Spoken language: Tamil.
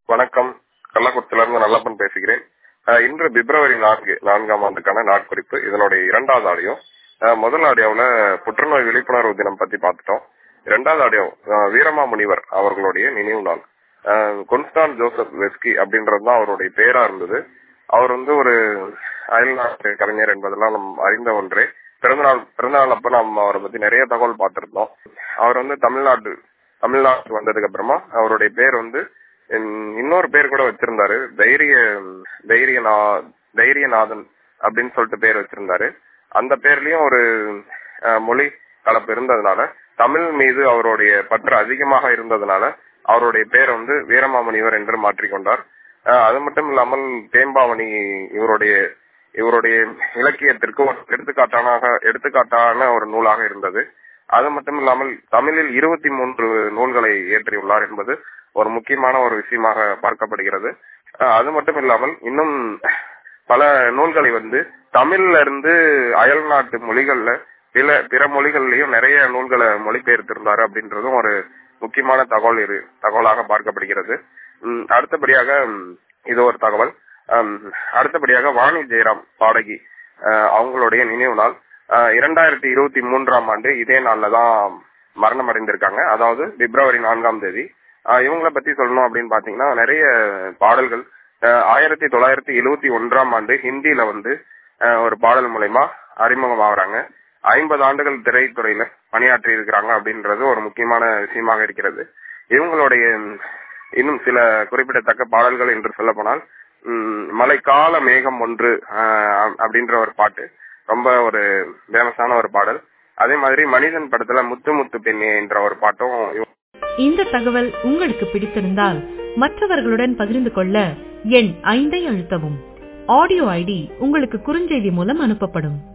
வணக்கம் கள்ளக்குறிச்சியிலிருந்து நல்லப்பன் பேசுகிறேன் அஹ் இன்று பிப்ரவரி நான்கு நான்காம் ஆண்டுக்கான நாட்குறிப்பு இதனுடைய இரண்டாவது ஆடியோ அஹ் முதல் ஆடியோவில் புற்றுநோய் விழிப்புணர்வு தினம் பத்தி பார்த்துட்டோம் இரண்டாவது ஆடியோ அஹ் வீரமா முனிவர் அவர்களுடைய நினைவு நாள் அஹ் கொன்ஸ்டான் ஜோசப் வெஸ்கி அப்படின்றது தான் அவருடைய பேரா இருந்தது அவர் வந்து ஒரு அயல்நாட்டு கலைஞர் என்பதெல்லாம் நம் அறிந்த ஒன்றே பிறந்தநாள் பிறந்தநாள் அப்ப நம்ம அவரை பத்தி நிறைய தகவல் பார்த்திருந்தோம் அவர் வந்து தமிழ்நாடு தமிழ்நாட்டுக்கு வந்ததுக்கு அப்புறமா அவருடைய பேர் வந்து இன்- இன்னொரு பேர் கூட வச்சிருந்தாரு தைரிய தைரியநா தைரியநாதன் அப்படின்னு சொல்லிட்டு பேர் வச்சிருந்தாரு அந்த பேர்லயும் ஒரு அஹ், மொழி கலப்பு இருந்ததுனால தமிழ் மீது அவருடைய பற்று அதிகமாக இருந்ததுனால அவருடைய பேர் வந்து வீரமாமுனிவர் என்று மாற்றிக்கொண்டார் அஹ், அது மட்டும் இல்லாமல் தேம்பாவணி இவருடைய இவருடைய இலக்கியத்திற்கு ஒரு எடுத்துக்காட்டான எடுத்துக்காட்டான ஒரு நூலாக இருந்தது அது மட்டும் இல்லாமல் தமிழில் இருபத்தி மூன்று நூல்களை இயற்றியுள்ளார் என்பது ஒரு முக்கியமான ஒரு விஷயமாக பார்க்கப்படுகிறது அஹ் அது மட்டும் இல்லாமல் இன்னும் பல நூல்களை வந்து தமிழ்ல இருந்து அயல் நாட்டு மொழிகள்ல பிற பிற மொழிகள்லயும் நிறைய நூல்களை மொழிபெயர்த்திருந்தாரு அப்படின்றதும் ஒரு முக்கியமான தகவல் இரு தகவலாக பார்க்கப்படுகிறது உம் அடுத்தபடியாக உம், இது ஒரு தகவல் உம், அடுத்தபடியாக வாணி ஜெயராம் பாடகி அஹ், அவங்களுடைய நினைவு நாள் அஹ், இரண்டாயிரத்தி இருபத்தி மூன்றாம் ஆண்டு இதே நாள்ல தான் மரணம் அடைந்திருக்காங்க அதாவது பிப்ரவரி நான்காம் தேதி அஹ், இவங்களை பத்தி சொல்லணும் அப்படின்னு பாத்தீங்கன்னா நிறைய பாடல்கள் அஹ், ஆயிரத்தி தொள்ளாயிரத்தி எழுவத்தி ஒன்றாம் ஆண்டு ஹிந்தியில வந்து அஹ், ஒரு பாடல் மூலயமா அறிமுகம் ஆகுறாங்க ஐம்பது ஆண்டுகள் திரைத்துறையில பணியாற்றி இருக்கிறாங்க அப்படின்றது ஒரு முக்கியமான விஷயமாக இருக்கிறது இவங்களுடைய ம், இன்னும் சில குறிப்பிடத்தக்க பாடல்கள் என்று சொல்ல போனால் மழைக்கால மேகம் ஒன்று அஹ், அப்படின்ற ஒரு பாட்டு ரொம்ப ஒரு ஃபேமஸான ஒரு பாடல் அதே மாதிரி மனிதன் படத்துல முத்து முத்து பெண்ணே என்ற ஒரு பாட்டும் இவங்க இந்த தகவல் உங்களுக்கு பிடித்திருந்தால் மற்றவர்களுடன் பகிர்ந்து கொள்ள எண் ஐந்தை அழுத்தவும் ஆடியோ ஐடி உங்களுக்கு குறுஞ்செய்தி மூலம் அனுப்பப்படும்